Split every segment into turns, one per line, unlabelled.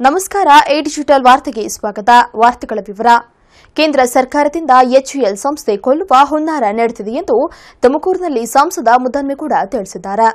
ನಮಸ್ಕಾರ A digital ವಾರ್ತೆಗೆ ಸ್ವಾಗತ ವಾರ್ತೆಗಳ ವಿವರ ಕೇಂದ್ರ ಸರ್ಕಾರದಿಂದ ಎಚ್ಯುಎಲ್ ಸಂಸ್ಥೆ ಕೊಲ್ಲುವ ಹುನ್ನಾರ ನಡೆದಿದೆ ಎಂದು ತುಮಕೂರಿನಲ್ಲಿ ಸಂಸದ ಮುದ್ದನ್ಮೇಗೌಡ ತಿಳಿಸಿದ್ದಾರೆ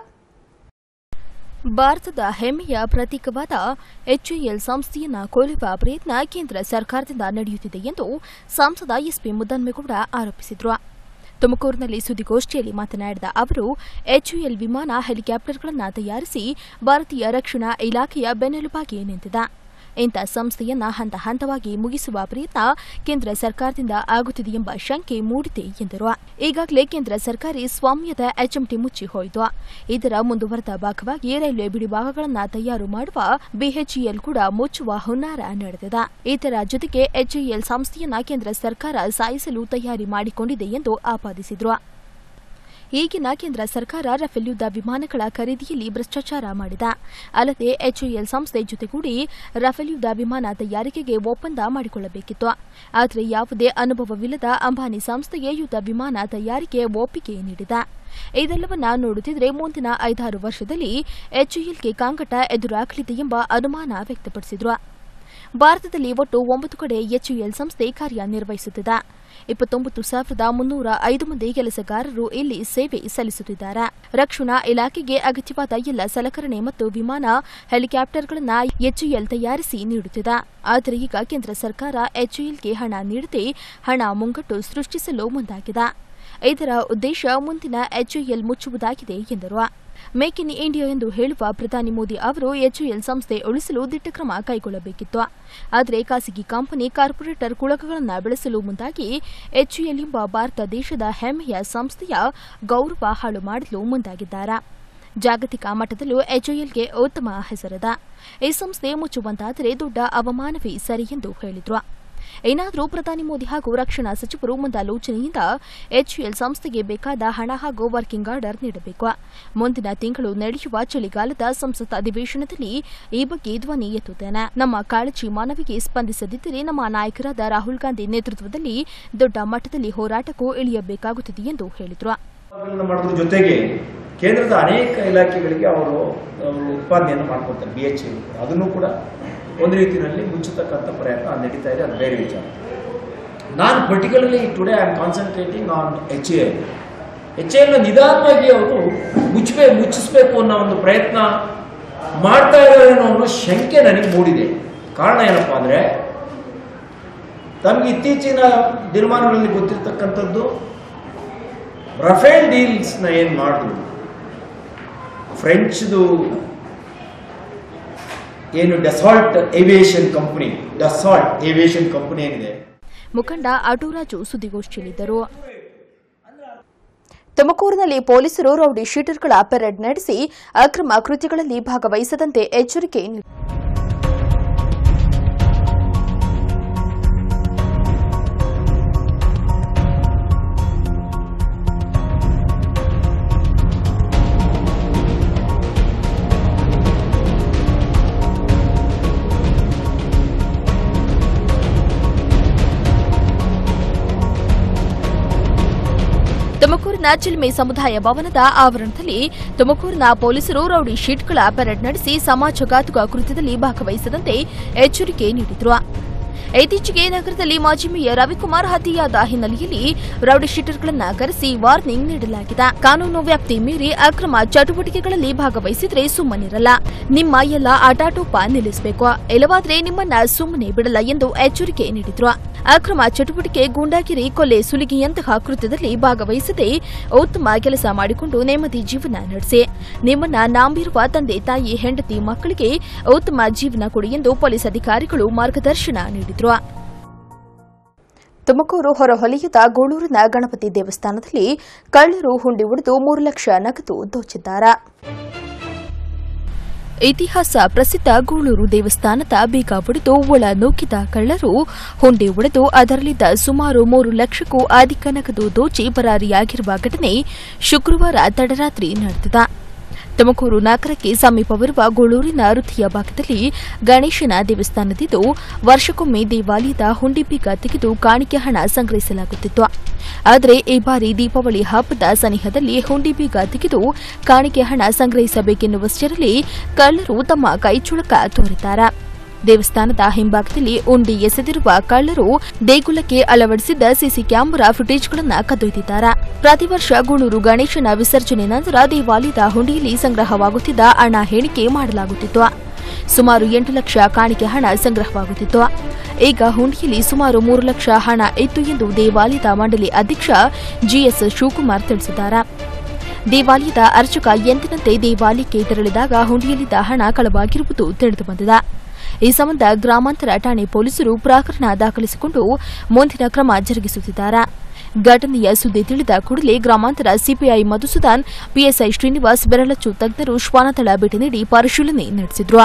ಭಾರತದ ಹೆಮ್ಮೆಯ ಪ್ರತೀಕವಾದ ಎಚ್ಯುಎಲ್ ಸಂಸ್ಥೆಯನ್ನ ಕೊಲ್ಲುವ ಪ್ರಯತ್ನ ಕೇಂದ್ರ ಸರ್ಕಾರದಿಂದ ನಡೆಯುತ್ತಿದೆ ಎಂದು ಸಂಸದ ಎಸ್ಪಿ ಮುದ್ದನ್ಮೇಗೌಡ ಆರೋಪಿಸಿದರು ತುಮಕೂರಿನಲ್ಲಿ ಸುದ್ದಿಗೋಷ್ಠಿಯಲ್ಲಿ ಮಾತನಾಡಿದ ಅವರು ಎಚ್ಯುಎಲ್ ವಿಮಾನ ಹೆಲಿಕಾಪ್ಟರ್ಗಳನ್ನು ತಯಾರಿಸಿ ಭಾರತೀಯ ರಕ್ಷಣಾ ಇಲಾಖೆಯ ಬೆನ್ನೆಲುಬಾಗಿ ನಿಂತಿದೆ ಇಂಥ ಸಂಸ್ಥೆಯನ್ನ ಹಂತ ಹಂತವಾಗಿ ಮುಗಿಸುವ ಪ್ರಯತ್ನ ಕೇಂದ್ರ ಸರ್ಕಾರದಿಂದ ಆಗುತ್ತಿದೆ ಎಂಬ ಶಂಕೆ ಮೂಡಿದೆ ಎಂದರು ಈಗಾಗಲೇ ಕೇಂದ್ರ ಸರ್ಕಾರಿ ಸ್ವಾಮ್ಯದ ಎಚ್ಎಂಟಿ ಮುಚ್ಚಿ ಹೋಯಿತು ಇದರ ಮುಂದುವರೆದ ಭಾಗವಾಗಿ ರೈಲ್ವೆ ಬಿಡಿಭಾಗಗಳನ್ನು ತಯಾರು ಮಾಡುವ ಬಿಎಚ್ಇಎಲ್ ಕೂಡ ಮುಚ್ಚುವ ಹುನ್ನಾರ ನಡೆದಿದೆ ಇದರ ಜೊತೆಗೆ ಎಚ್ಎಎಲ್ ಸಂಸ್ಥೆಯನ್ನ ಕೇಂದ್ರ ಸರ್ಕಾರ ಸಾಯಿಸಲು ತಯಾರಿ ಮಾಡಿಕೊಂಡಿದೆ ಎಂದು ಆಪಾದಿಸಿದರು ಈಗಿನ ಕೇಂದ್ರ ಸರ್ಕಾರ ರಫೇಲ್ ಯುದ್ಧ ವಿಮಾನಗಳ ಖರೀದಿಯಲ್ಲಿ ಭ್ರಷ್ಟಾಚಾರ ಮಾಡಿದೆ ಅಲ್ಲದೆ ಎಚ್ಎಎಲ್ ಸಂಸ್ಥೆ ಜೊತೆಗೂಡಿ ರಫೇಲ್ ಯುದ್ಧ ವಿಮಾನ ತಯಾರಿಕೆಗೆ ಒಪ್ಪಂದ ಮಾಡಿಕೊಳ್ಳಬೇಕಿತ್ತು ಆದರೆ ಯಾವುದೇ ಅನುಭವವಿಲ್ಲದ ಅಂಬಾನಿ ಸಂಸ್ಥೆಗೆ ಯುದ್ಧ ವಿಮಾನ ತಯಾರಿಕೆ ಒಪ್ಪಿಗೆ ನೀಡಿದೆ ಇದೆಲ್ಲವನ್ನ ನೋಡುತ್ತಿದ್ರೆ ಮುಂದಿನ ಐದಾರು ವರ್ಷದಲ್ಲಿ ಎಚ್ಎಎಲ್ಗೆ ಕಾಂಗಟ ಎದುರಾಗಲಿದೆ ಎಂಬ ಅನುಮಾನ ವ್ಯಕ್ತಪಡಿಸಿದರು ಭಾರತದಲ್ಲಿ ಒಟ್ಟು ಒಂಬತ್ತು ಕಡೆ ಎಚ್ಯುಎಲ್ ಸಂಸ್ಥೆ ಕಾರ್ಯನಿರ್ವಹಿಸುತ್ತಿದೆ ಇಪ್ಪತ್ತೊಂಬತ್ತು ಸಾವಿರದ ಮುನ್ನೂರ ಐದು ಮಂದಿ ಕೆಲಸಗಾರರು ಇಲ್ಲಿ ಸೇವೆ ಸಲ್ಲಿಸುತ್ತಿದ್ದಾರೆ ರಕ್ಷಣಾ ಇಲಾಖೆಗೆ ಅಗತ್ಯವಾದ ಎಲ್ಲ ಸಲಕರಣೆ ಮತ್ತು ವಿಮಾನ ಹೆಲಿಕಾಪ್ಟರ್ಗಳನ್ನು ಎಚ್ಯುಎಲ್ ತಯಾರಿಸಿ ನೀಡುತ್ತಿದೆ ಆದರೆ ಈಗ ಕೇಂದ್ರ ಸರ್ಕಾರ ಎಚ್ಯುಎಲ್ಗೆ ಹಣ ನೀಡದೆ ಹಣ ಮುಂಗಟ್ಟು ಸೃಷ್ಟಿಸಲು ಮುಂದಾಗಿದೆ ಇದರ ಉದ್ದೇಶ ಮುಂದಿನ ಎಚ್ಯುಎಲ್ ಮುಚ್ಚುವುದಾಗಿದೆ ಎಂದರು ಮೇಕ್ ಇನ್ ಇಂಡಿಯಾ ಎಂದು ಹೇಳುವ ಪ್ರಧಾನಿ ಮೋದಿ ಅವರು ಎಚ್ಯುಎಲ್ ಸಂಸ್ಥೆ ಉಳಿಸಲು ದಿಟ್ಟ ಕ್ರಮ ಕೈಗೊಳ್ಳಬೇಕಿತ್ತು ಆದರೆ ಖಾಸಗಿ ಕಂಪನಿ ಕಾರ್ಪೊರೇಟರ್ ಕುಳಕಗಳನ್ನು ಬೆಳೆಸಲು ಮುಂದಾಗಿ ಎಚ್ಯುಎಲ್ ಎಂಬ ಭಾರತ ದೇಶದ ಹೆಮ್ಮೆಯ ಸಂಸ್ಥೆಯ ಗೌರವ ಹಾಳು ಮಾಡಲು ಮುಂದಾಗಿದ್ದಾರೆ ಜಾಗತಿಕ ಮಟ್ಟದಲ್ಲೂ ಎಚ್ಯುಎಲ್ಗೆ ಉತ್ತಮ ಹೆಸರಿದೆ ಈ ಸಂಸ್ಥೆ ಮುಚ್ಚುವಂತಾದರೆ ದೊಡ್ಡ ಅವಮಾನವೇ ಸರಿ ಎಂದು ಹೇಳಿದರು ಏನಾದರೂ ಪ್ರಧಾನಿ ಮೋದಿ ಹಾಗೂ ರಕ್ಷಣಾ ಸಚಿವರು ಮುಂದಾಲೋಚನೆಯಿಂದ ಎಚ್ಯುಎಲ್ ಸಂಸ್ಥೆಗೆ ಬೇಕಾದ ಹಣ ಹಾಗೂ ವರ್ಕಿಂಗ್ ಆರ್ಡರ್ ನೀಡಬೇಕು ಮುಂದಿನ ತಿಂಗಳು ನಡೆಯುವ ಚಳಿಗಾಲದ ಸಂಸತ್ ಅಧಿವೇಶನದಲ್ಲಿ ಈ ಬಗ್ಗೆ ಧ್ವನಿ ಎತ್ತುತ್ತೇನೆ ನಮ್ಮ ಕಾಳಜಿ ಮಾನವಿಗೆ ಸ್ಪಂದಿಸದಿದ್ದರೆ ನಮ್ಮ ನಾಯಕರಾದ ರಾಹುಲ್ ಗಾಂಧಿ ನೇತೃತ್ವದಲ್ಲಿ ದೊಡ್ಡ ಮಟ್ಟದಲ್ಲಿ ಹೋರಾಟಕ್ಕೂ ಇಳಿಯಬೇಕಾಗುತ್ತದೆ ಎಂದು ಹೇಳಿದರು
ಗಳನ್ನ ಮಾಡೋದ್ರ ಜೊತೆಗೆ ಕೇಂದ್ರದ ಅನೇಕ ಇಲಾಖೆಗಳಿಗೆ ಅವರು ಅವರು ಉತ್ಪಾದನೆಯನ್ನು ಮಾಡ್ಕೊತಾರೆ ಬಿ ಎಚ್ ಅದನ್ನು ಕೂಡ ಒಂದು ರೀತಿಯಲ್ಲಿ ಮುಚ್ಚತಕ್ಕಂಥ ಪ್ರಯತ್ನ ನಡೀತಾ ಇದೆ ಅದು ಬೇರೆ ವಿಚಾರ ನಾನು particularly today I am concentrating on H A H ಎಲ್ನ ನಿಧಾನವಾಗಿ ಅವರು ಮುಚ್ಚಬೇ ಮುಚ್ಚಿಸ್ಬೇಕು ಅನ್ನೋ ಒಂದು ಪ್ರಯತ್ನ ಮಾಡ್ತಾ ಇರೋರೇನೋ ಅನ್ನೋ ಶಂಕೆ ನನಗೆ ಮೂಡಿದೆ ಕಾರಣ ಏನಪ್ಪಾ ಅಂದರೆ ತಮಗೆ ಇತ್ತೀಚಿನ ದಿನಮಾನಗಳಲ್ಲಿ ಗೊತ್ತಿರ್ತಕ್ಕಂಥದ್ದು ರಫೇಲ್ ಡೀಲ್ಸ್ನ ಏನು ಮಾಡಿದ್ರು ಫ್ರೆಂಚ್ದು ಏನು Dassault aviation company Dassault aviation company ಏನಿದೆ
ಮುಖಂಡ ಆಟೋರಾಜು ಸುದ್ದಿಗೋಷ್ಠಿಯಲ್ಲಿದ್ದರು ತುಮಕೂರಿನಲ್ಲಿ ಪೊಲೀಸರು ರೌಡಿ ಶೀಟರ್ಗಳ ಪೆರೇಡ್ ನಡೆಸಿ ಅಕ್ರಮ ಕೃತ್ಯಗಳಲ್ಲಿ ಭಾಗವಹಿಸದಂತೆ ಎಚ್ಚರಿಕೆ ನೀಡಿದರು ತುಮಕೂರಿನ ಚಿಲ್ಮೆ ಸಮುದಾಯ ಭವನದ ಆವರಣದಲ್ಲಿ ತುಮಕೂರಿನ ಪೊಲೀಸರು ರೌಡಿ ಶೀಟ್ಗಳ ಪೆರೇಡ್ ನಡೆಸಿ ಸಮಾಜಘಾತುಕ ಕೃತ್ಯದಲ್ಲಿ ಭಾಗವಹಿಸದಂತೆ ಎಚ್ಚರಿಕೆ ನೀಡಿದರು ಇತ್ತೀಚೆಗೆ ನಗರದಲ್ಲಿ ಮಾಜಿ ಮೇಯರ್ ರವಿಕುಮಾರ್ ಹತ್ಯೆಯಾದ ಹಿನ್ನೆಲೆಯಲ್ಲಿ ರೌಡಿ ಶೀಟರ್ಗಳನ್ನು ಕರೆಸಿ ವಾರ್ನಿಂಗ್ ನೀಡಲಾಗಿದೆ ಕಾನೂನು ವ್ಯಾಪ್ತಿ ಮೀರಿ ಅಕ್ರಮ ಚಟುವಟಿಕೆಗಳಲ್ಲಿ ಭಾಗವಹಿಸಿದ್ರೆ ಸುಮ್ಮನಿರಲ್ಲ ನಿಮ್ಮ ಎಲ್ಲ ಆಟಾಟೋಪ ನಿಲ್ಲಿಸಬೇಕು ಇಲ್ಲವಾದ್ರೆ ನಿಮ್ಮನ್ನ ಸುಮ್ಮನೆ ಬಿಡಲ್ಲ ಎಂದು ಎಚ್ಚರಿಕೆ ನೀಡಿದ್ರು ಅಕ್ರಮ ಚಟುವಟಿಕೆ ಗೂಂಡಾಗಿರಿ ಕೊಲೆ ಸುಲಿಗೆಯಂತಹ ಕೃತ್ಯದಲ್ಲಿ ಭಾಗವಹಿಸದೆ ಉತ್ತಮ ಕೆಲಸ ಮಾಡಿಕೊಂಡು ನೆಮ್ಮದಿ ಜೀವನ ನಡೆಸಿ ನಿಮ್ಮನ್ನ ನಂಬಿರುವ ತಂದೆ ತಾಯಿ ಹೆಂಡತಿ ಮಕ್ಕಳಿಗೆ ಉತ್ತಮ ಜೀವನ ಕೊಡಿ ಎಂದು ಪೊಲೀಸ್ ಅಧಿಕಾರಿಗಳು ಮಾರ್ಗದರ್ಶನ ನೀಡಿದರು ತುಮಕೂರು ಹೊರವಲಯದ ಗೂಳೂರಿನ ಗಣಪತಿ ದೇವಸ್ಥಾನದಲ್ಲಿ ಕಳ್ಳರು ಹುಂಡಿ ಹೊಡೆದು ಮೂರು ಲಕ್ಷ ನಗದು ದೋಚಿದ್ದಾರೆ ಇತಿಹಾಸ ಪ್ರಸಿದ್ಧ ಗೂಳೂರು ದೇವಸ್ಥಾನದ ಬೀಗ ಒಡೆದು ಒಳ ನೂಕಿದ ಕಳ್ಳರು ಹುಂಡಿ ಒಡೆದು ಅದರಲ್ಲಿದ್ದ ಸುಮಾರು ಮೂರು ಲಕ್ಷಕ್ಕೂ ಅಧಿಕ ನಗದು ದೋಚಿ ಪರಾರಿಯಾಗಿರುವ ಘಟನೆ ಶುಕ್ರವಾರ ತಡರಾತ್ರಿ ನಡೆದಿದೆ ತುಮಕೂರು ನಗರಕ್ಕೆ ಸಮೀಪವಿರುವ ಗೂಳೂರಿನ ವೃತ್ತಿಯ ಭಾಗದಲ್ಲಿ ಗಣೇಶನ ದೇವಸ್ಥಾನದಿದ್ದು ವರ್ಷಕ್ಕೊಮ್ಮೆ ದೇವಾಲಯದ ಹುಂಡಿ ಬೀಗ ತೆಗೆದು ಕಾಣಿಕೆ ಹಣ ಸಂಗ್ರಹಿಸಲಾಗುತ್ತಿತ್ತು ಆದರೆ ಈ ಬಾರಿ ದೀಪಾವಳಿ ಹಬ್ಬದ ಸನಿಹದಲ್ಲಿ ಹುಂಡಿ ಬೀಗ ತೆಗೆದು ಕಾಣಿಕೆ ಹಣ ಸಂಗ್ರಹಿಸಬೇಕೆನ್ನುವಷ್ಟರಲ್ಲಿ ಕಳ್ಳರು ತಮ್ಮ ಕೈಚುಳಕ ತೋರಿದ್ದಾರೆ ದೇವಸ್ಥಾನದ ಹಿಂಭಾಗದಲ್ಲಿ ಉಂಡಿ ಎಸೆದಿರುವ ಕಳ್ಳರು ದೇಗುಲಕ್ಕೆ ಅಳವಡಿಸಿದ್ದ ಸಿಸಿ ಕ್ಯಾಮೆರಾ ಫುಟೇಜ್ಗಳನ್ನು ಕದ್ದೊಯ್ದಿದ್ದಾರೆ ಪ್ರತಿ ವರ್ಷ ಗೂಳೂರು ಗಣೇಶನ ವಿಸರ್ಜನೆ ನಂತರ ದೇವಾಲಯದ ಹುಂಡಿಯಲ್ಲಿ ಸಂಗ್ರಹವಾಗುತ್ತಿದ್ದ ಹಣ ಹೇಳಿಕೆ ಮಾಡಲಾಗುತ್ತಿತ್ತು ಸುಮಾರು ಎಂಟು ಲಕ್ಷ ಕಾಣಿಕೆ ಹಣ ಸಂಗ್ರಹವಾಗುತ್ತಿತ್ತು ಈಗ ಹುಂಡಿಯಲ್ಲಿ ಸುಮಾರು ಮೂರು ಲಕ್ಷ ಹಣ ಇತ್ತು ಎಂದು ದೇವಾಲಯದ ಮಂಡಳಿ ಅಧ್ಯಕ್ಷ ಜಿಎಸ್ ಶಿವಕುಮಾರ್ ತಿಳಿಸಿದ್ದಾರೆ ದೇವಾಲಯದ ಅರ್ಚಕ ಎಂದಿನಂತೆ ದೇವಾಲಯಕ್ಕೆ ತೆರಳಿದಾಗ ಹುಂಡಿಯಲ್ಲಿದ್ದ ಹಣ ಕಳವಾಗಿರುವುದು ತಿಳಿದುಬಂದಿದೆ ಈ ಸಂಬಂಧ ಗ್ರಾಮಾಂತರ ಠಾಣೆ ಪೊಲೀಸರು ಪ್ರಕರಣ ದಾಖಲಿಸಿಕೊಂಡು ಮುಂದಿನ ಕ್ರಮ ಜರುಗಿಸುತ್ತಿದ್ದಾರೆ ಘಟನೆಯ ಸುದ್ದಿ ತಿಳಿದ ಕೂಡಲೇ ಗ್ರಾಮಾಂತರ ಸಿಪಿಐ ಮಧುಸೂದನ್ ಪಿಎಸ್ಐ ಶ್ರೀನಿವಾಸ್ ಬೆರಳಚ್ಚು ತಜ್ಞರು ಶ್ವಾನತಳ ಭೇಟಿ ನೀಡಿ ಪರಿಶೀಲನೆ ನಡೆಸಿದ್ರು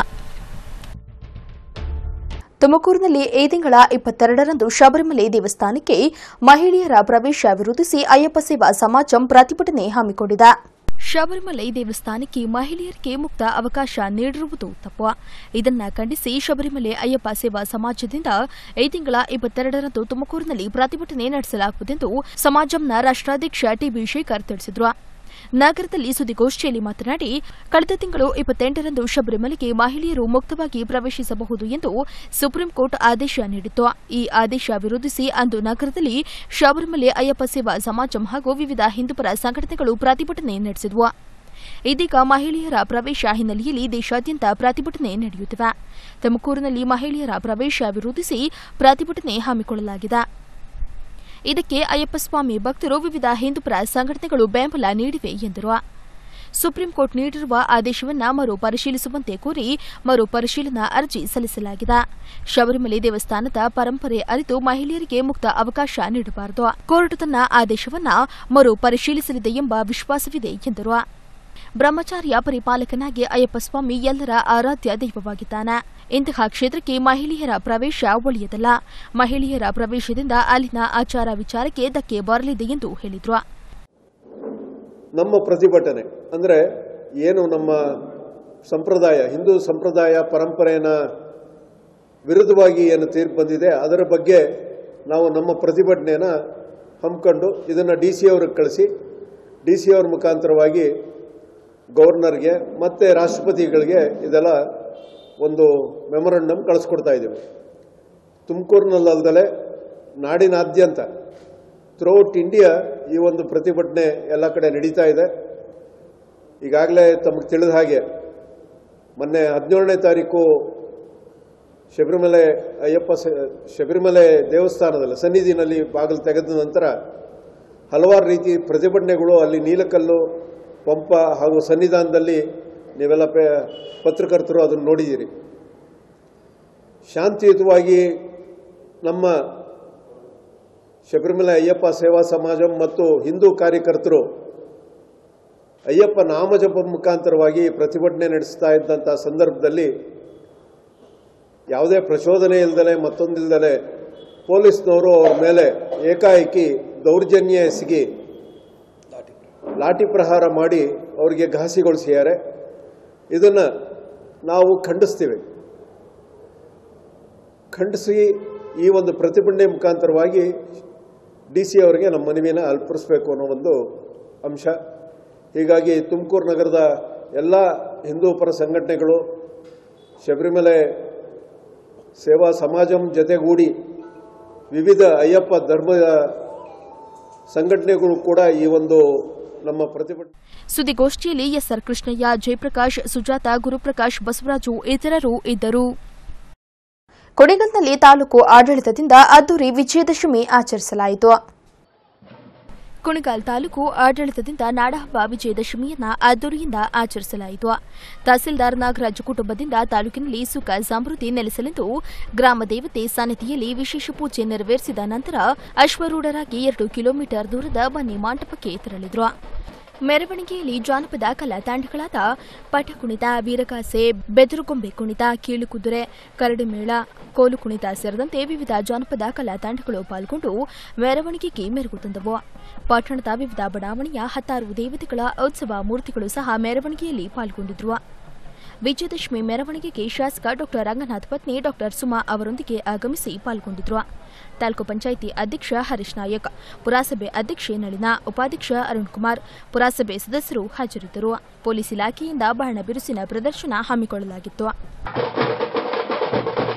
ತುಮಕೂರಿನಲ್ಲಿ ಈ ತಿಂಗಳ ಇಪ್ಪತ್ತೆರಡರಂದು ಶಬರಿಮಲೆ ದೇವಸ್ಥಾನಕ್ಕೆ ಮಹಿಳೆಯರ ಪ್ರವೇಶ ವಿರೋಧಿಸಿ ಅಯ್ಯಪ್ಪ ಸೇವಾ ಸಮಾಜಂ ಪ್ರತಿಭಟನೆ ಹಮ್ಮಿಕೊಂಡಿದೆ ಶಬರಿಮಲೆ ದೇವಸ್ಥಾನಕ್ಕೆ ಮಹಿಳೆಯರಿಗೆ ಮುಕ್ತ ಅವಕಾಶ ನೀಡಿರುವುದು ತಪ್ಪು ಇದನ್ನ ಖಂಡಿಸಿ ಶಬರಿಮಲೆ ಅಯ್ಯಪ್ಪ ಸೇವಾ ಸಮಾಜದಿಂದ ಈ ತಿಂಗಳ ಇಪ್ಪತ್ತೆರಡರಂದು ತುಮಕೂರಿನಲ್ಲಿ ಪ್ರತಿಭಟನೆ ನಡೆಸಲಾಗುವುದೆಂದು ಸಮಾಜಂನ ರಾಷ್ಟ್ರಾಧ್ಯಕ್ಷ ಟಿಬಿ ಶೇಖರ್ ತಿಳಿಸಿದರು ನಗರದಲ್ಲಿ ಸುದ್ದಿಗೋಷ್ಠಿಯಲ್ಲಿ ಮಾತನಾಡಿ ಕಳೆದ ತಿಂಗಳು ಇಪ್ಪತ್ತೆಂಟರಂದು ಶಬರಿಮಲೆಗೆ ಮಹಿಳೆಯರು ಮುಕ್ತವಾಗಿ ಪ್ರವೇಶಿಸಬಹುದು ಎಂದು ಸುಪ್ರೀಂ ಕೋರ್ಟ್ ಆದೇಶ ನೀಡಿತ್ತು ಈ ಆದೇಶ ವಿರೋಧಿಸಿ ಅಂದು ನಗರದಲ್ಲಿ ಶಬರಿಮಲೆ ಅಯ್ಯಪ್ಪ ಸೇವಾ ಸಮಾಜಂ ಹಾಗೂ ವಿವಿಧ ಹಿಂದೂಪರ ಸಂಘಟನೆಗಳು ಪ್ರತಿಭಟನೆ ನಡೆಸಿದವು ಇದೀಗ ಮಹಿಳೆಯರ ಪ್ರವೇಶ ಹಿನ್ನೆಲೆಯಲ್ಲಿ ದೇಶಾದ್ಯಂತ ಪ್ರತಿಭಟನೆ ನಡೆಯುತ್ತಿವೆ ತುಮಕೂರಿನಲ್ಲಿ ಮಹಿಳೆಯರ ಪ್ರವೇಶ ವಿರೋಧಿಸಿ ಪ್ರತಿಭಟನೆ ಹಮ್ಮಿಕೊಳ್ಳಲಾಗಿದೆ ಇದಕ್ಕೆ ಅಯ್ಯಪ್ಪ ಸ್ವಾಮಿ ಭಕ್ತರು ವಿವಿಧ ಹಿಂದೂಪರ ಸಂಘಟನೆಗಳು ಬೆಂಬಲ ನೀಡಿವೆ ಎಂದರು ಸುಪ್ರೀಂ ಕೋರ್ಟ್ ನೀಡಿರುವ ಆದೇಶವನ್ನ ಮರು ಪರಿಶೀಲಿಸುವಂತೆ ಕೋರಿ ಮರು ಪರಿಶೀಲನಾ ಅರ್ಜಿ ಸಲ್ಲಿಸಲಾಗಿದೆ ಶಬರಿಮಲೆ ದೇವಸ್ಥಾನದ ಪರಂಪರೆ ಅರಿತು ಮಹಿಳೆಯರಿಗೆ ಮುಕ್ತ ಅವಕಾಶ ನೀಡಬಾರದು ಕೋರ್ಟ್ ತನ್ನ ಆದೇಶವನ್ನ ಮರು ಪರಿಶೀಲಿಸಲಿದೆ ಎಂಬ ವಿಶ್ವಾಸವಿದೆ ಎಂದರು ಬ್ರಹ್ಮಚಾರ್ಯ ಪರಿಪಾಲಕನಾಗಿ ಅಯ್ಯಪ್ಪ ಸ್ವಾಮಿ ಎಲ್ಲರ ಆರಾಧ್ಯ ದೈವವಾಗಿದ್ದಾನೆ ಇಂತಹ ಕ್ಷೇತ್ರಕ್ಕೆ ಮಹಿಳೆಯರ ಪ್ರವೇಶ ಒಳ್ಳೆಯದಲ್ಲ ಮಹಿಳೆಯರ ಪ್ರವೇಶದಿಂದ ಅಲ್ಲಿನ ಆಚಾರ ವಿಚಾರಕ್ಕೆ ಧಕ್ಕೆ ಬರಲಿದೆ ಎಂದು ಹೇಳಿದರು
ನಮ್ಮ ಪ್ರತಿಭಟನೆ ಅಂದರೆ ಏನು ನಮ್ಮ ಸಂಪ್ರದಾಯ ಹಿಂದೂ ಸಂಪ್ರದಾಯ ಪರಂಪರೆಯ ವಿರುದ್ಧವಾಗಿ ಏನು ತೀರ್ಪು ಬಂದಿದೆ ಅದರ ಬಗ್ಗೆ ನಾವು ನಮ್ಮ ಪ್ರತಿಭಟನೆಯನ್ನು ಹಮ್ಮಿಕೊಂಡು ಇದನ್ನು ಡಿ ಸಿ ಅವ್ರಿಗೆ ಕಳಿಸಿ ಡಿ ಸಿ ಅವ್ರ ಮುಖಾಂತರವಾಗಿ ಗವರ್ನರ್ಗೆ ಮತ್ತು ರಾಷ್ಟ್ರಪತಿಗಳಿಗೆ ಇದೆಲ್ಲ ಒಂದು ಮೆಮೊರಂಡಮ್ ಕಳಿಸ್ಕೊಡ್ತಾ ಇದ್ದೀವಿ ತುಮಕೂರಿನಲ್ಲದಲೆ ನಾಡಿನಾದ್ಯಂತ ಥ್ರೂಔಟ್ ಇಂಡಿಯಾ ಈ ಒಂದು ಪ್ರತಿಭಟನೆ ಎಲ್ಲ ಕಡೆ ನಡೀತಾ ಇದೆ ಈಗಾಗಲೇ ತಮಗೆ ತಿಳಿದ ಹಾಗೆ ಮೊನ್ನೆ ಹದಿನೇಳನೇ ತಾರೀಕು ಶಬರಿಮಲೆ ಅಯ್ಯಪ್ಪ ಸ- ಶಬರಿಮಲೆ ದೇವಸ್ಥಾನದಲ್ಲಿ ಸನ್ನಿಧಿನಲ್ಲಿ ಬಾಗಿಲು ತೆಗೆದ ನಂತರ ಹಲವಾರು ರೀತಿ ಪ್ರತಿಭಟನೆಗಳು ಅಲ್ಲಿ ನೀಲಕಲ್ಲು ಪಂಪ ಹಾಗೂ ಸನ್ನಿಧಾನದಲ್ಲಿ ನೀವೆಲ್ಲ ಪೇ ಪತ್ರಕರ್ತರು ಅದನ್ನು ನೋಡಿದ್ದೀರಿ ಶಾಂತಿಯುತವಾಗಿ ನಮ್ಮ ಶಬರಿಮಲೆ ಅಯ್ಯಪ್ಪ ಸೇವಾ ಸಮಾಜ ಮತ್ತು ಹಿಂದೂ ಕಾರ್ಯಕರ್ತರು ಅಯ್ಯಪ್ಪ ನಾಮಜಪ ಮುಖಾಂತರವಾಗಿ ಪ್ರತಿಭಟನೆ ನಡೆಸ್ತಾ ಇದ್ದಂಥ ಸಂದರ್ಭದಲ್ಲಿ ಯಾವುದೇ ಪ್ರಚೋದನೆ ಇಲ್ದಲೆ ಮತ್ತೊಂದಿಲ್ದಲೆ ಪೊಲೀಸ್ನವರು ಅವ್ರ ಮೇಲೆ ಏಕಾಏಕಿ ದೌರ್ಜನ್ಯ ಎಸಗಿ ಲಾಠಿ ಪ್ರಹಾರ ಮಾಡಿ ಅವರಿಗೆ ಘಾಸಿಗೊಳಿಸಿದ್ದಾರೆ ಇದನ್ನು ನಾವು ಖಂಡಿಸ್ತೀವಿ ಖಂಡಿಸಿ ಈ ಒಂದು ಪ್ರತಿಭಟನೆ ಮುಖಾಂತರವಾಗಿ ಡಿ ಸಿ ಅವರಿಗೆ ನಮ್ಮ ಮನವಿಯನ್ನು ಅಲ್ಪಡಿಸಬೇಕು ಅನ್ನೋ ಒಂದು ಅಂಶ ಹೀಗಾಗಿ ತುಮಕೂರು ನಗರದ ಎಲ್ಲ ಹಿಂದೂ ಪರ ಸಂಘಟನೆಗಳು ಶಬರಿಮಲೆ ಸೇವಾ ಸಮಾಜಂ ಜೊತೆಗೂಡಿ ವಿವಿಧ ಅಯ್ಯಪ್ಪ ಧರ್ಮದ ಸಂಘಟನೆಗಳು ಕೂಡ ಈ ಒಂದು ನಮ್ಮ ಪ್ರತಿಭಟನೆ
ಸುದ್ದಿಗೋಷ್ಠಿಯಲ್ಲಿ ಎಸ್ಆರ್ ಕೃಷ್ಣಯ್ಯ ಜಯಪ್ರಕಾಶ್ ಸುಜಾತ ಗುರುಪ್ರಕಾಶ್ ಬಸವರಾಜು ಇತರರು ಇದ್ದರು ಕೊನೆಗಲ್ನಲ್ಲಿ ತಾಲೂಕು ಆಡಳಿತದಿಂದ ಅದ್ದೂರಿ ವಿಜಯದಶಮಿ ಆಚರಿಸಲಾಯಿತು ಕುಣಿಗಲ್ ತಾಲೂಕು ಆಡಳಿತದಿಂದ ನಾಡಹಬ್ಬ ವಿಜಯದಶಮಿಯನ್ನ ಅದ್ದೂರಿಯಿಂದ ಆಚರಿಸಲಾಯಿತು ತಹಸೀಲ್ದಾರ್ ನಾಗರಾಜ್ ಕುಟುಂಬದಿಂದ ತಾಲೂಕಿನಲ್ಲಿ ಸುಖ ಸಮೃದ್ಧಿ ನೆಲೆಸಲೆಂದು ಗ್ರಾಮ ದೇವತೆ ಸನ್ನಿಧಿಯಲ್ಲಿ ವಿಶೇಷ ಪೂಜೆ ನೆರವೇರಿಸಿದ ನಂತರ ಅಶ್ವರೂಢರಾಗಿ ಎರಡು ಕಿಲೋಮೀಟರ್ ದೂರದ ಬನ್ನಿ ಮಂಟಪಕ್ಕೆ ತೆರಳಿದ್ರು ಮೆರವಣಿಗೆಯಲ್ಲಿ ಜಾನಪದ ಕಲಾ ತಂಡಗಳಾದ ಪಟಕುಣಿತ ವೀರಗಾಸೆ ಬೆದರುಗೊಂಬೆ ಕುಣಿತ ಕೀಳುಕುದುರೆ ಕರಡಿಮೇಳ ಕೋಲು ಕುಣಿತ ಸೇರಿದಂತೆ ವಿವಿಧ ಜಾನಪದ ಕಲಾ ತಂಡಗಳು ಪಾಲ್ಗೊಂಡು ಮೆರವಣಿಗೆಗೆ ಮೆರುಗು ತಂದವು ಪಟ್ಟಣದ ವಿವಿಧ ಬಡಾವಣೆಯ ಹತ್ತಾರು ದೇವತೆಗಳ ಉತ್ಸವ ಮೂರ್ತಿಗಳು ಸಹ ಮೆರವಣಿಗೆಯಲ್ಲಿ ಪಾಲ್ಗೊಂಡಿದ್ರು ವಿಜಯದಶಮಿ ಮೆರವಣಿಗೆಗೆ ಶಾಸಕ ಡಾ ರಂಗನಾಥ್ ಪತ್ನಿ ಡಾ ಸುಮಾ ಅವರೊಂದಿಗೆ ಆಗಮಿಸಿ ಪಾಲ್ಗೊಂಡಿದ್ರು ತಾಲೂಕು ಪಂಚಾಯಿತಿ ಅಧ್ಯಕ್ಷ ಹರೀಶ್ ನಾಯಕ್ ಪುರಸಭೆ ಅಧ್ಯಕ್ಷೆ ನಳಿನಾ ಉಪಾಧ್ಯಕ್ಷ ಅರುಣ್ ಕುಮಾರ್ ಪುರಸಭೆ ಸದಸ್ಯರು ಹಾಜರಿದ್ದರು ಪೊಲೀಸ್ ಇಲಾಖೆಯಿಂದ ಬಾಣ ಬಿರುಸಿನ ಪ್ರದರ್ಶನ ಹಮ್ಮಿಕೊಳ್ಳಲಾಗಿತ್ತು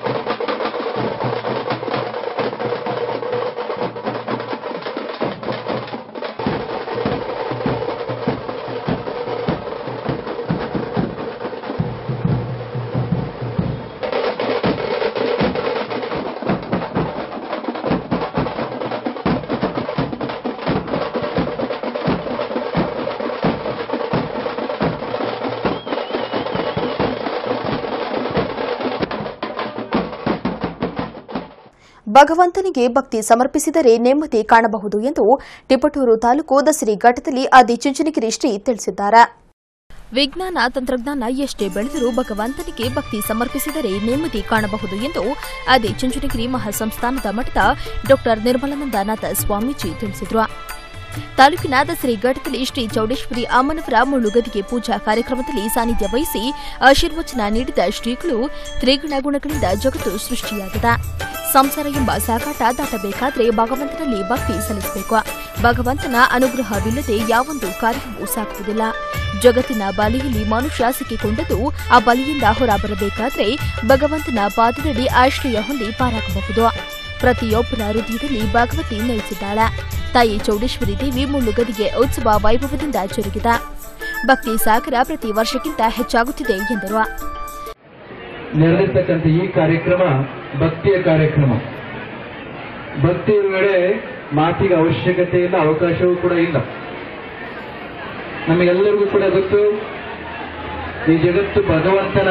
ಭಗವಂತನಿಗೆ ಭಕ್ತಿ ಸಮರ್ಪಿಸಿದರೆ ನೆಮ್ಮದಿ ಕಾಣಬಹುದು ಎಂದು ತಿಪಟೂರು ತಾಲೂಕು ದಸರಿ ಘಟ್ಟದಲ್ಲಿ ಆದಿ ಚುಂಚನಗಿರಿ ಶ್ರೀ ತಿಳಿಸಿದ್ದಾರೆ ವಿಜ್ಞಾನ ತಂತ್ರಜ್ಞಾನ ಎಷ್ಟೇ ಬೆಳೆದರೂ ಭಗವಂತನಿಗೆ ಭಕ್ತಿ ಸಮರ್ಪಿಸಿದರೆ ನೆಮ್ಮದಿ ಕಾಣಬಹುದು ಎಂದು ಆದಿ ಚುಂಚನಗಿರಿ ಮಹಾಸಂಸ್ಥಾನದ ಮಠದ ಡಾ ನಿರ್ಮಲಾನಂದನಾಥ ಸ್ವಾಮೀಜಿ ತಿಳಿಸಿದರು ತಾಲೂಕಿನ ದಸರಿ ಘಟ್ಟದಲ್ಲಿ ಶ್ರೀ ಚೌಡೇಶ್ವರಿ ಅಮ್ಮನವರ ಮುಳ್ಳುಗದಿಗೆ ಪೂಜಾ ಕಾರ್ಯಕ್ರಮದಲ್ಲಿ ಸಾನ್ನಿಧ್ಯ ವಹಿಸಿ ಆಶೀರ್ವಚನ ನೀಡಿದ ಶ್ರೀಗಳು ತ್ರಿಗುಣ ಗುಣಗಳಿಂದ ಜಗತ್ತು ಸೃಷ್ಟಿಯಾಗಿದೆ ಸಂಸಾರ ಎಂಬ ಸಾಕಾಟ ದಾಟಬೇಕಾದ್ರೆ ಭಗವಂತನಲ್ಲಿ ಭಕ್ತಿ ಸಲ್ಲಿಸಬೇಕು ಭಗವಂತನ ಅನುಗ್ರಹವಿಲ್ಲದೆ ಯಾವೊಂದು ಕಾರ್ಯವೂ ಸಾಗುವುದಿಲ್ಲ ಜಗತ್ತಿನ ಬಲಿಯಲ್ಲಿ ಮನುಷ್ಯ ಸಿಕ್ಕಿಕೊಂಡದ್ದು ಆ ಬಲಿಯಿಂದ ಹೊರಬರಬೇಕಾದ್ರೆ ಭಗವಂತನ ಪಾದದಡಿ ಆಶ್ರಯ ಹೊಂದಿ ಪಾರಾಗಬಹುದು ಪ್ರತಿಯೊಬ್ಬರ ಹೃದಯದಲ್ಲಿ ಭಗವತಿ ನೆಲೆಸಿದ್ದಾಳೆ ತಾಯಿ ಚೌಡೇಶ್ವರಿ ದೇವಿ ಮುಳ್ಳುಗದಿಗೆ ಉತ್ಸವ ವೈಭವದಿಂದ ಜರುಗಿದೆ ಭಕ್ತಿ ಸಾಗರ ಪ್ರತಿ ವರ್ಷಕ್ಕಿಂತ ಹೆಚ್ಚಾಗುತ್ತಿದೆ ಎಂದರು
ನೆರಳಿರ್ತಕ್ಕಂಥ ಈ ಕಾರ್ಯಕ್ರಮ ಭಕ್ತಿಯ ಕಾರ್ಯಕ್ರಮ ಭಕ್ತಿಯ ವೇಳೆ ಮಾತಿಗೆ ಅವಶ್ಯಕತೆ ಇಲ್ಲ ಅವಕಾಶವೂ ಕೂಡ ಇಲ್ಲ ನಮಗೆಲ್ಲರಿಗೂ ಕೂಡ ಗೊತ್ತು ಈ ಜಗತ್ತು ಭಗವಂತನ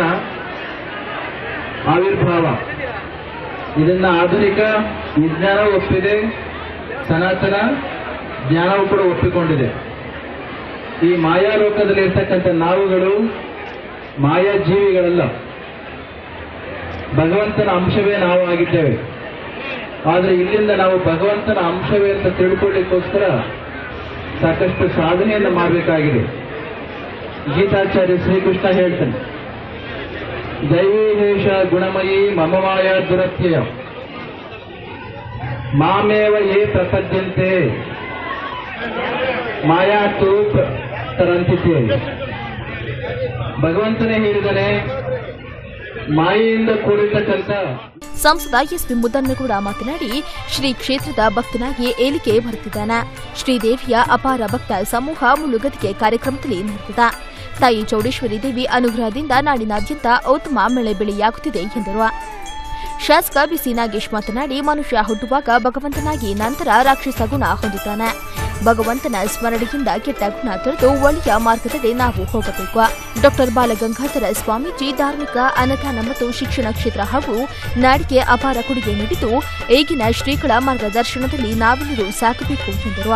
ಆವಿರ್ಭಾವ ಇದನ್ನ ಆಧುನಿಕ ವಿಜ್ಞಾನ ಒಪ್ಪಿದೆ ಸನಾತನ ಜ್ಞಾನವೂ ಕೂಡ ಒಪ್ಪಿಕೊಂಡಿದೆ ಈ ಮಾಯಾಲೋಕದಲ್ಲಿ ಇರ್ತಕ್ಕಂಥ ನಾವುಗಳು ಮಾಯಾ ಜೀವಿಗಳಲ್ಲ ಭಗವಂತನ ಅಂಶವೇ ನಾವು ಆಗಿದ್ದೇವೆ ಆದರೆ ಇಲ್ಲಿಂದ ನಾವು ಭಗವಂತನ ಅಂಶವೇ ಅಂತ ತಿಳ್ಕೊಳ್ಳಿಕ್ಕೋಸ್ಕರ ಸಾಕಷ್ಟು ಸಾಧನೆಯನ್ನು ಮಾಡಬೇಕಾಗಿದೆ ಗೀತಾಚಾರ್ಯ ಶ್ರೀಕೃಷ್ಣ ಹೇಳ್ತಾನೆ ದೈವೇಶ ಗುಣಮಯಿ ಮಮ ಮಾಯಾ ದುರತ್ಯಯ ಮಾಮೇವ ಯೇ ಪ್ರಪದ್ಯಂತೆ ಮಾಯಾ ತು ತರಂತಿದ್ದೆ ಭಗವಂತನೇ ಹೇಳಿದಾನೆ ಮಾಯೆಯಿಂದ ಕೂಡಿರ್ತಕ್ಕಂಥ
ಸಂಸದ ಎಸ್ಪಿ ಮುದ್ದನ್ಮೇಗೌಡ ಮಾತನಾಡಿ ಶ್ರೀ ಕ್ಷೇತ್ರದ ಭಕ್ತನಾಗಿ ಏಳಿಗೆ ಬರುತ್ತಿದ್ದಾನೆ ಶ್ರೀದೇವಿಯ ಅಪಾರ ಭಕ್ತ ಸಮೂಹ ಮುಳುಗದಿಗೆ ಕಾರ್ಯಕ್ರಮದಲ್ಲಿ ನಡೆದಿದೆ ತಾಯಿ ಚೌಡೇಶ್ವರಿ ದೇವಿ ಅನುಗ್ರಹದಿಂದ ನಾಡಿನಾದ್ಯಂತ ಉತ್ತಮ ಮಳೆ ಬೆಳೆಯಾಗುತ್ತಿದೆ ಎಂದರು ಶಾಸಕ ಬಿಸಿ ನಾಗೇಶ್ ಮಾತನಾಡಿ ಮನುಷ್ಯ ಹುಟ್ಟುವಾಗ ಭಗವಂತನಾಗಿ ನಂತರ ರಾಕ್ಷಸ ಗುಣ ಹೊಂದುತ್ತಾನೆ ಭಗವಂತನ ಸ್ಮರಣೆಯಿಂದ ಕೆಟ್ಟ ಗುಣ ತೊರೆದು ಒಳ್ಳೆಯ ಮಾರ್ಗದಡೆ ನಾವು ಹೋಗಬೇಕು ಡಾಕ್ಟರ್ ಬಾಲಗಂಗಾಧರ ಸ್ವಾಮೀಜಿ ಧಾರ್ಮಿಕ ಅನುದಾನ ಮತ್ತು ಶಿಕ್ಷಣ ಕ್ಷೇತ್ರ ಹಾಗೂ ನಾಡಿಗೆ ಅಪಾರ ಕೊಡುಗೆ ನೀಡಿದ್ದು ಈಗಿನ ಶ್ರೀಗಳ ಮಾರ್ಗದರ್ಶನದಲ್ಲಿ ನಾವೆಲ್ಲರೂ ಸಾಕಬೇಕು ಎಂದರು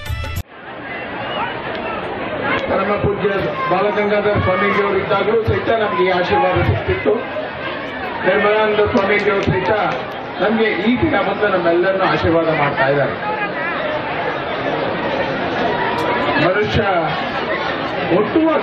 ಪರಮ ಪೂಜ್ಯ ಬಾಲಗಂಗಾಧರ ಸ್ವಾಮೀಜಿಯವರು ಇದ್ದಾಗಲೂ ಸಹಿತ ನಮಗೆ ಈ ಆಶೀರ್ವಾದ ಸಿಗ್ತಿತ್ತು ನಿರ್ಮಲಾನಂದ ಸ್ವಾಮೀಜಿಯವರು ಸಹಿತ ನಮಗೆ ಈ ದಿನ ಬಂದು ನಮ್ಮೆಲ್ಲರನ್ನು ಆಶೀರ್ವಾದ ಮಾಡ್ತಾ ಇದ್ದಾರೆ ಮನುಷ್ಯ ಹುಟ್ಟುವಾಗ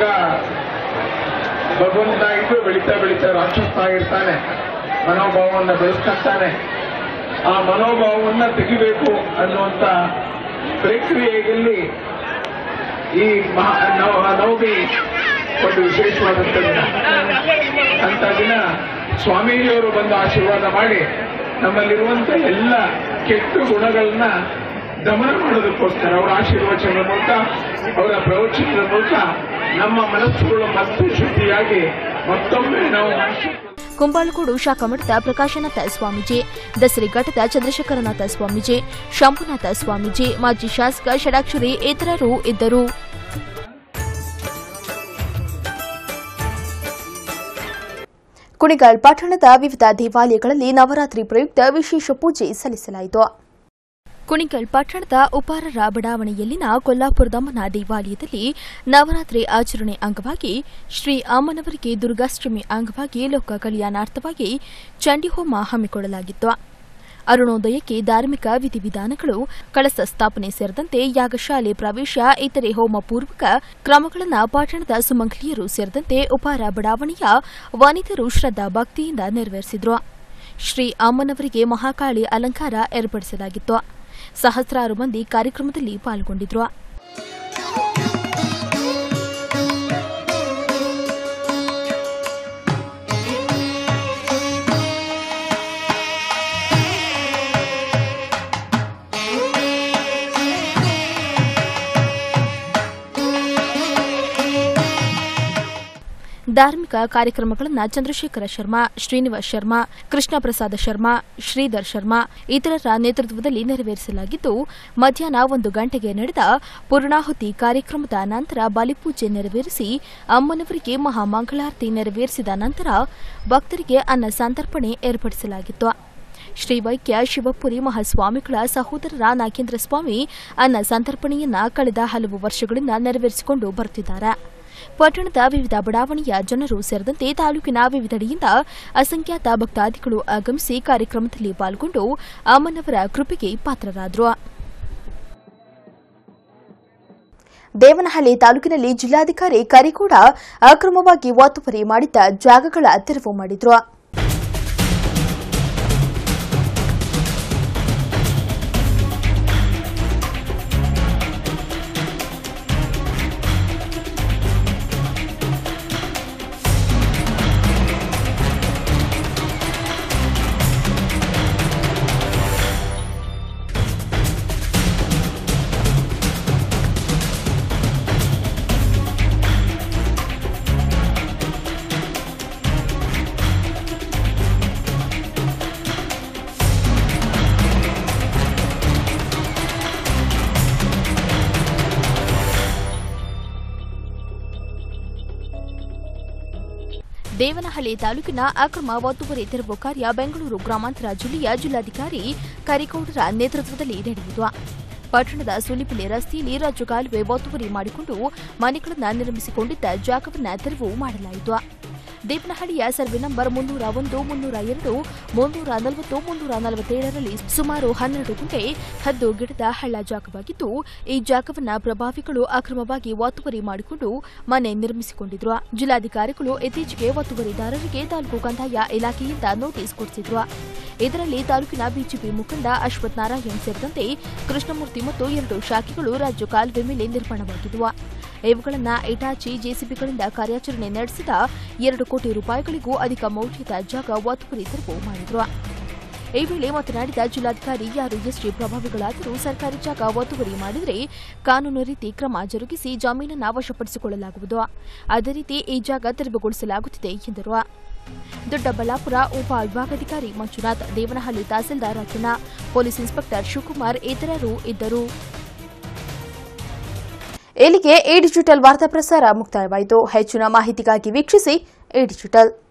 ಭಗವಂತ ಇದ್ದು ಬೆಳೀತಾ ಬೆಳೀತಾ ರಾಕ್ಷಸನಾಗಿರ್ತಾನೆ ಮನೋಭಾವವನ್ನು ಬೆಳೆಸ್ಕೊಂತಾನೆ ಆ ಮನೋಭಾವವನ್ನ ತೆಗಿಬೇಕು ಅನ್ನುವಂತ ಪ್ರಕ್ರಿಯೆಯಲ್ಲಿ ಈ ಮಹಾ ನವ- ನವಮಿ ಒಂದು ವಿಶೇಷವಾದಂಥ ದಿನ ಅಂತ ದಿನ ಸ್ವಾಮೀಜಿಯವರು ಬಂದು ಆಶೀರ್ವಾದ ಮಾಡಿ ನಮ್ಮಲ್ಲಿರುವಂತ ಎಲ್ಲ ಕೆಟ್ಟ ಗುಣಗಳನ್ನ ದಮನ ಮಾಡೋದಕ್ಕೋಸ್ಕರ ಅವರ ಆಶೀರ್ವಚನದ ಮೂಲಕ ಅವರ ಪ್ರವಚನದ ಮೂಲಕ ನಮ್ಮ ಮನಸ್ಸುಗಳು ಮತ್ತೆ ಶುದ್ಧಿಯಾಗಿ ಮತ್ತೊಮ್ಮೆ ನಾವು ಮನುಷ್ಯ
ಕುಂಬಾಳಕೋಡು ಶಾಖಮಠದ ಪ್ರಕಾಶನಾಥ ಸ್ವಾಮೀಜಿ ದಸರಿ ಘಟ್ಟದ ಚಂದ್ರಶೇಖರನಾಥ ಸ್ವಾಮೀಜಿ ಶಂಭುನಾಥ ಸ್ವಾಮೀಜಿ ಮಾಜಿ ಶಾಸಕ ಷಡಾಕ್ಷರಿ ಇತರರು ಇದ್ದರು ಕುಣಿಗಲ್ ಪಟ್ಟಣದ ವಿವಿಧ ದೇವಾಲಯಗಳಲ್ಲಿ ನವರಾತ್ರಿ ಪ್ರಯುಕ್ತ ವಿಶೇಷ ಪೂಜೆ ಸಲ್ಲಿಸಲಾಯಿತು ಕುಣಿಗಲ್ ಪಟ್ಟಣದ ಉಪಾರರ ಬಡಾವಣೆಯಲ್ಲಿನ ಕೊಲ್ಲಾಪುರದಮ್ಮನ ದೇವಾಲಯದಲ್ಲಿ ನವರಾತ್ರಿ ಆಚರಣೆ ಅಂಗವಾಗಿ ಶ್ರೀ ಅಮ್ಮನವರಿಗೆ ದುರ್ಗಾಷ್ಟಮಿ ಅಂಗವಾಗಿ ಲೋಕ ಕಲ್ಯಾಣಾರ್ಥವಾಗಿ ಚಂಡಿಹೋಮ ಹಮ್ಮಿಕೊಳ್ಳಲಾಗಿತ್ತು ಅರುಣೋದಯಕ್ಕೆ ಧಾರ್ಮಿಕ ವಿಧಿವಿಧಾನಗಳು ಕಳಸ ಸ್ಥಾಪನೆ ಸೇರಿದಂತೆ ಯಾಗಶಾಲೆ ಪ್ರವೇಶ ಇತರೆ ಹೋಮ ಪೂರ್ವಕ ಕ್ರಮಗಳನ್ನು ಪಟ್ಟಣದ ಸುಮಂಗಲಿಯರು ಸೇರಿದಂತೆ ಉಪಾರ ಬಡಾವಣೆಯ ವನಿತರು ಶ್ರದ್ಧಾ ಭಕ್ತಿಯಿಂದ ನೆರವೇರಿಸಿದ್ರು ಶ್ರೀ ಅಮ್ಮನವರಿಗೆ ಮಹಾಕಾಳಿ ಅಲಂಕಾರ ಏರ್ಪಡಿಸಲಾಗಿತ್ತು ಸಹಸ್ರಾರು ಮಂದಿ ಕಾರ್ಯಕ್ರಮದಲ್ಲಿ ಪಾಲ್ಗೊಂಡಿದ್ರು ಧಾರ್ಮಿಕ ಕಾರ್ಯಕ್ರಮಗಳನ್ನು ಚಂದ್ರಶೇಖರ ಶರ್ಮಾ ಶ್ರೀನಿವಾಸ್ ಶರ್ಮಾ ಕೃಷ್ಣ ಪ್ರಸಾದ ಶರ್ಮಾ ಶ್ರೀಧರ್ ಶರ್ಮಾ ಇತರರ ನೇತೃತ್ವದಲ್ಲಿ ನೆರವೇರಿಸಲಾಗಿದ್ದು ಮಧ್ಯಾಹ್ನ ಒಂದು ಗಂಟೆಗೆ ನಡೆದ ಪೂರ್ಣಾಹುತಿ ಕಾರ್ಯಕ್ರಮದ ನಂತರ ಬಲಿಪೂಜೆ ನೆರವೇರಿಸಿ ಅಮ್ಮನವರಿಗೆ ಮಹಾಮಂಗಳಾರತಿ ನೆರವೇರಿಸಿದ ನಂತರ ಭಕ್ತರಿಗೆ ಅನ್ನ ಸಂತರ್ಪಣೆ ಏರ್ಪಡಿಸಲಾಗಿತ್ತು ಶ್ರೀವೈಕ್ಯ ಶಿವಪುರಿ ಮಹಾಸ್ವಾಮಿಗಳ ಸಹೋದರರ ನಾಗೇಂದ್ರ ಸ್ವಾಮಿ ಅನ್ನ ಸಂತರ್ಪಣೆಯನ್ನ ಕಳೆದ ಹಲವು ವರ್ಷಗಳಿಂದ ನೆರವೇರಿಸಿಕೊಂಡು ಬರುತ್ತಿದ್ದಾರೆ ಪಟ್ಟಣದ ವಿವಿಧ ಬಡಾವಣೆಯ ಜನರು ಸೇರಿದಂತೆ ತಾಲೂಕಿನ ವಿವಿಧೆಡೆಯಿಂದ ಅಸಂಖ್ಯಾತ ಭಕ್ತಾದಿಗಳು ಆಗಮಿಸಿ ಕಾರ್ಯಕ್ರಮದಲ್ಲಿ ಪಾಲ್ಗೊಂಡು ಅಮ್ಮನವರ ಕೃಪೆಗೆ ಪಾತ್ರರಾದರು ದೇವನಹಳ್ಳಿ ತಾಲೂಕಿನಲ್ಲಿ ಜಿಲ್ಲಾಧಿಕಾರಿ ಕರಿಗೌಡ ಅಕ್ರಮವಾಗಿ ಒತ್ತುವರಿ ಮಾಡಿದ್ದ ಜಾಗಗಳ ತೆರವು ಮಾಡಿದ್ರು ದೇವನಹಳ್ಳಿ ತಾಲೂಕಿನ ಅಕ್ರಮ ಒತ್ತುವರಿ ತೆರವು ಕಾರ್ಯ ಬೆಂಗಳೂರು ಗ್ರಾಮಾಂತರ ಜಿಲ್ಲೆಯ ಜಿಲ್ಲಾಧಿಕಾರಿ ಕರಿಗೌಡರ ನೇತೃತ್ವದಲ್ಲಿ ನಡೆಯಿತು ಪಟ್ಟಣದ ಸುಲಿಪಿಲೆ ರಸ್ತೆಯಲ್ಲಿ ರಾಜ್ಯ ಕಾಲುವೆ ಒತ್ತುವರಿ ಮಾಡಿಕೊಂಡು ಮನೆಗಳನ್ನು ನಿರ್ಮಿಸಿಕೊಂಡಿದ್ದ ಜಾಗವನ್ನು ತೆರವು ಮಾಡಲಾಯಿತು ದೇವನಹಳ್ಳಿಯ ಸರ್ವೆ ನಂಬರ್ ಮುನ್ನೂರ ಒಂದು ಮುನ್ನೂರ ಎರಡು ಮುನ್ನೂರ ನಲವತ್ತು ಮುನ್ನೂರ ನಲವತ್ತೇಳರಲ್ಲಿ ಸುಮಾರು ಹನ್ನೆರಡು ಗುಂಟೆ ಹದ್ದು ಗಿಡದ ಹಳ್ಳ ಜಾಗವಾಗಿದ್ದು ಈ ಜಾಗವನ್ನ ಪ್ರಭಾವಿಗಳು ಅಕ್ರಮವಾಗಿ ಒತ್ತುವರಿ ಮಾಡಿಕೊಂಡು ಮನೆ ನಿರ್ಮಿಸಿಕೊಂಡಿದ್ರು ಜಿಲ್ಲಾಧಿಕಾರಿಗಳು ಇತ್ತೀಚೆಗೆ ಒತ್ತುವರಿದಾರರಿಗೆ ತಾಲೂಕು ಕಂದಾಯ ಇಲಾಖೆಯಿಂದ ನೋಟಿಸ್ ಕೊಡಿಸಿದ್ರು ಇದರಲ್ಲಿ ತಾಲೂಕಿನ ಬಿಜೆಪಿ ಮುಖಂಡ ಅಶ್ವಥ್ ನಾರಾಯಣ್ ಸೇರಿದಂತೆ ಕೃಷ್ಣಮೂರ್ತಿ ಮತ್ತು ಎರಡು ಶಾಖೆಗಳು ರಾಜ್ಯ ಕಾಲುವೆ ಮೇಲೆ ನಿರ್ಮಾಣವಾಗಿದ್ದವು ಇವುಗಳನ್ನು ಇಟಾಚಿ ಜೆಸಿಬಿಗಳಿಂದ ಕಾರ್ಯಾಚರಣೆ ನಡೆಸಿದ ಎರಡು ಕೋಟಿ ರೂಪಾಯಿಗಳಿಗೂ ಅಧಿಕ ಮೌಲ್ಯದ ಜಾಗ ಒತ್ತುವರಿ ತೆರವು ಮಾಡಿದ್ರು ಈ ವೇಳೆ ಮಾತನಾಡಿದ ಜಿಲ್ಲಾಧಿಕಾರಿ ಯಾರು ಎಷ್ಟೇ ಪ್ರಭಾವಿಗಳಾದರೂ ಸರ್ಕಾರಿ ಜಾಗ ಒತ್ತುವರಿ ಮಾಡಿದರೆ ಕಾನೂನು ರೀತಿ ಕ್ರಮ ಜರುಗಿಸಿ ಜಾಮೀನನ್ನು ವಶಪಡಿಸಿಕೊಳ್ಳಲಾಗುವುದು ಅದೇ ರೀತಿ ಈ ಜಾಗ ತೆರವುಗೊಳಿಸಲಾಗುತ್ತಿದೆ ಎಂದರು ದೊಡ್ಡಬಳ್ಳಾಪುರ ಉಪ ವಿಭಾಗಾಧಿಕಾರಿ ಮಂಜುನಾಥ್ ದೇವನಹಳ್ಳಿ ತಹಸೀಲ್ದಾರ್ ಅರ್ಚನಾ ಪೊಲೀಸ್ ಇನ್ಸ್ಪೆಕ್ಟರ್ ಶಿವಕುಮಾರ್ ಇತರರು ಇದ್ದರು ಇಲ್ಲಿಗೆ ಎ ಡಿಜಿಟಲ್ ವಾರ್ತಾ ಪ್ರಸಾರ ಮುಕ್ತಾಯವಾಯಿತು ಹೆಚ್ಚಿನ ಮಾಹಿತಿಗಾಗಿ ವೀಕ್ಷಿಸಿ ಎ ಡಿಜಿಟಲ್